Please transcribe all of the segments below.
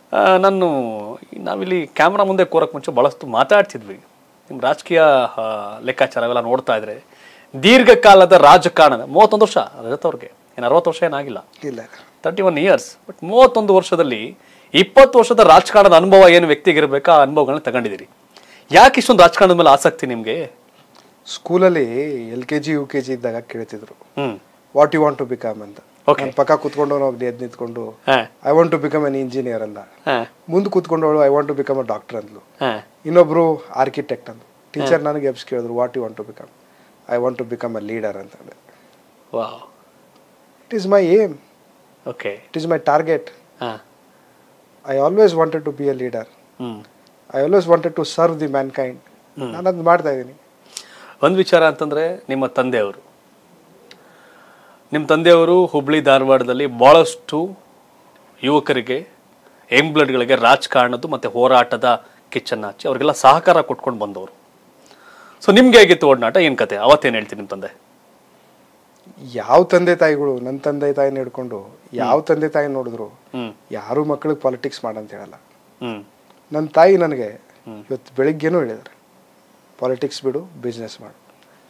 ಆ, ನಾನು ನಾವಿಲ್ಲಿ ಕ್ಯಾಮ್ರಾ ಮುಂದೆ ಕೂರಕ್ಕೆ ಮುಂಚೆ ಭಾಳಷ್ಟು ಮಾತಾಡ್ತಿದ್ವಿ ನಿಮ್ಮ ರಾಜಕೀಯ ಆ, ಲೆಕ್ಕಾಚಾರ ಅವೆಲ್ಲ ನೋಡ್ತಾ ಇದ್ರೆ ದೀರ್ಘಕಾಲದ ರಾಜಕಾರಣ ಮೂವತ್ತೊಂದು ವರ್ಷ ರಜತ್ ಅವ್ರಿಗೆ ಏನು ಅರವತ್ತು ವರ್ಷ ಏನಾಗಿಲ್ಲ ಇಲ್ಲ ತರ್ಟಿ ಒನ್ ಇಯರ್ಸ್ ಬಟ್ ಮೂವತ್ತೊಂದು ವರ್ಷದಲ್ಲಿ ಇಪ್ಪತ್ತು ವರ್ಷದ ರಾಜಕಾರಣದ ಅನುಭವ ಏನು ವ್ಯಕ್ತಿಗಿರ್ಬೇಕು ಆ ಅನುಭವಗಳನ್ನ ತಗೊಂಡಿದ್ದೀರಿ ಯಾಕೆ ಇಷ್ಟೊಂದು ರಾಜಕಾರಣದ ಮೇಲೆ ಆಸಕ್ತಿ ನಿಮಗೆ ಸ್ಕೂಲಲ್ಲಿ L K G U K G ಇದ್ದಾಗ ಕೇಳ್ತಿದ್ರು hmm what you want to become ಅಂತ Okay. ನಾನ್ ಪಕ್ಕ ಕೂತ್ಕೊಂಡು ನಾವು ಎದ್ದು ನಿಂತ್ಕೊಂಡು ಹಾ I want to become an engineer ಅಂದ ಹಾ ಮುಂದೆ ಕೂತ್ಕೊಂಡವಳು I want to become a doctor ಅಂದ್ಲು ಹಾ ಇನ್ನೊಬ್ರು ಆರ್ಕಿಟೆಕ್ಟ್ ಅಂದ್ರು ಟೀಚರ್ ನನಗೆ ಎಬ್ಸ್ ಕೇಳಿದ್ರು what you want to become I want to become a leader ಅಂತಂದೆ wow it is my aim okay it is my target ಹಾ I always wanted to be a leader hmm I always wanted to serve the mankind ನಾನು ಅದು ಮಾಡ್ತಾ ಇದ್ದೀನಿ ಒಂದು ವಿಚಾರ ಅಂತಂದ್ರೆ ನಿಮ್ಮ ತಂದೆಯವರು ನಿಮ್ಮ ತಂದೆಯವರು ಹುಬ್ಳಿ ಧಾರವಾಡದಲ್ಲಿ ಭಾಳಷ್ಟು ಯುವಕರಿಗೆ ಎಂಬ್ಲಡ್ಗಳಿಗೆ ರಾಜಕಾರಣದ್ದು ಮತ್ತು ಹೋರಾಟದ ಕಿಚ್ಚನ್ನು ಹಚ್ಚಿ ಅವರಿಗೆಲ್ಲ ಸಹಕಾರ ಕೊಟ್ಕೊಂಡು ಬಂದವರು ಸೊ ನಿಮ್ಗೆ ಹೇಗಿತ್ತು ಒಡನಾಟ ಏನು ಕತೆ ಅವತ್ತೇನು ಹೇಳ್ತೀನಿ ನಿಮ್ಮ ತಂದೆ ಯಾವ ತಂದೆ ತಾಯಿಗಳು ನನ್ನ ತಂದೆ ತಾಯಿನ ಹಿಡ್ಕೊಂಡು ಯಾವ ತಂದೆ ತಾಯಿ ನೋಡಿದ್ರು ಹ್ಮ್ ಯಾರು ಮಕ್ಕಳಿಗೆ ಪಾಲಿಟಿಕ್ಸ್ ಮಾಡಂತ ಹೇಳಲ್ಲ ಹ್ಮ್ ನನ್ನ ತಾಯಿ ನನಗೆ ಇವತ್ತು ಬೆಳಿಗ್ಗೆನೂ ಹೇಳಿದ್ದಾರೆ ಪಾಲಿಟಿಕ್ಸ್ ಬಿಡು ಬಿಸ್ನೆಸ್ ಮಾಡು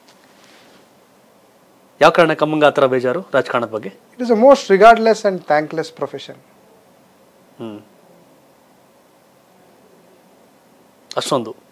ಯಾವ ಕಾರಣಕ್ಕೆ ಅಮ್ಮಂಗೆ ಆ ಥರ ಬೇಜಾರು ರಾಜಕಾರಣದ ಬಗ್ಗೆ it is a most regardless and thankless profession hmm ಅಷ್ಟೊಂದು